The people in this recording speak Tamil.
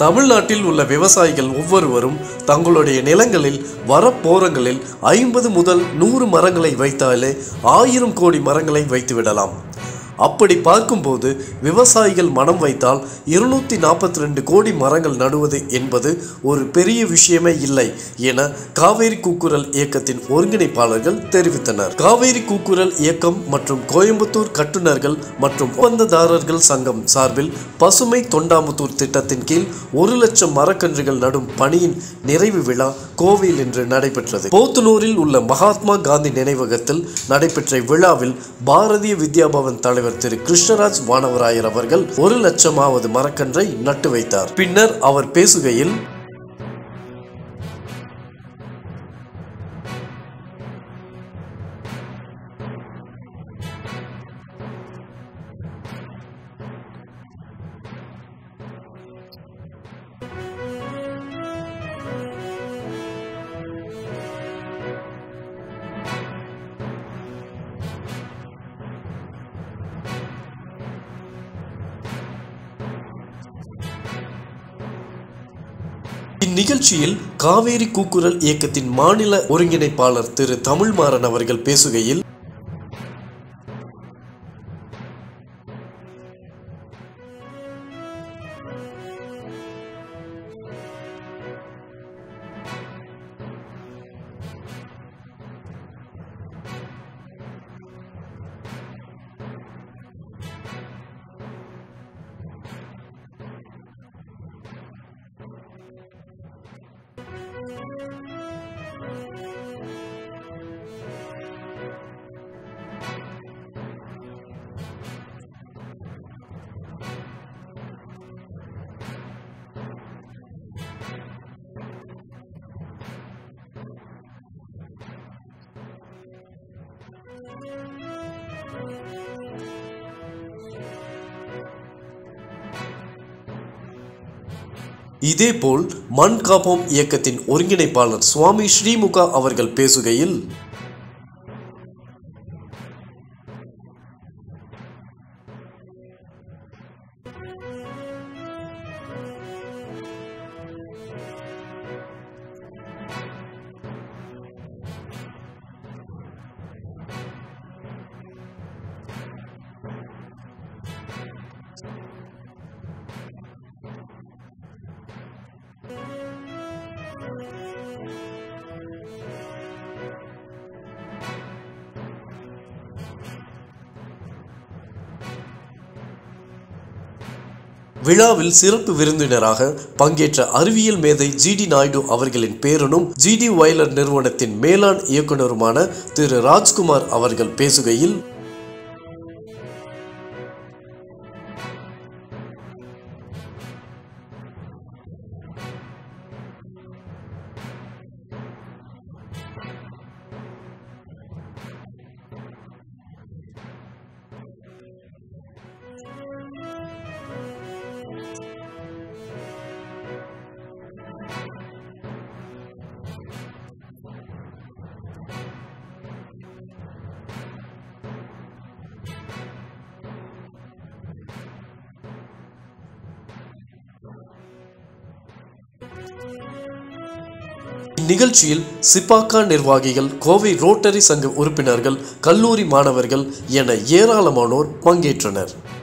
தமிழ்நாட்டில் உள்ள விவசாயிகள் ஒவ்வொருவரும் தங்களுடைய நிலங்களில் வரப்போரங்களில் ஐம்பது முதல் நூறு மரங்களை வைத்தாலே ஆயிரம் கோடி மரங்களை வைத்துவிடலாம் அப்படி பார்க்கும்போது விவசாயிகள் மனம் வைத்தால் இருநூத்தி நாற்பத்தி ரெண்டு கோடி மரங்கள் நடுவது என்பது ஒரு பெரிய விஷயமே இல்லை என காவேரி கூக்குரல் இயக்கத்தின் ஒருங்கிணைப்பாளர்கள் தெரிவித்தனர் காவேரி கூக்குரல் இயக்கம் மற்றும் கோயம்புத்தூர் கட்டுநர்கள் மற்றும் ஒப்பந்ததாரர்கள் சங்கம் சார்பில் பசுமை தொண்டாமுத்தூர் திட்டத்தின் கீழ் ஒரு லட்சம் மரக்கன்றுகள் நடும் பணியின் நிறைவு விழா கோவையில் இன்று நடைபெற்றது போத்தனூரில் உள்ள மகாத்மா காந்தி நினைவகத்தில் நடைபெற்ற விழாவில் பாரதிய வித்யாபவன் தலைவர் திரு கிருஷ்ணராஜ் வானவராயர் அவர்கள் ஒரு லட்சமாவது மரக்கன்றை நட்டு வைத்தார் பின்னர் அவர் பேசுகையில் இந்நிகழ்ச்சியில் காவேரி கூக்குரல் இயக்கத்தின் மாநில ஒருங்கிணைப்பாளர் திரு தமிழ்மாறன் அவர்கள் பேசுகையில் இதேபோல் மண் காப்போம் இயக்கத்தின் ஒருங்கிணைப்பாளர் சுவாமி ஸ்ரீமுகா அவர்கள் பேசுகையில் விழாவில் சிறப்பு விருந்தினராக பங்கேற்ற அறிவியல் மேதை ஜிடி நாயுடு அவர்களின் பேரனும் ஜிடி வயலர் நிறுவனத்தின் மேலாண் இயக்குனருமான திரு ராஜ்குமார் அவர்கள் பேசுகையில் இந்நிகழ்ச்சியில் சிப்பாக்கா நிர்வாகிகள் கோவை ரோட்டரி சங்க உறுப்பினர்கள் கல்லூரி மாணவர்கள் என ஏராளமானோர் பங்கேற்றனர்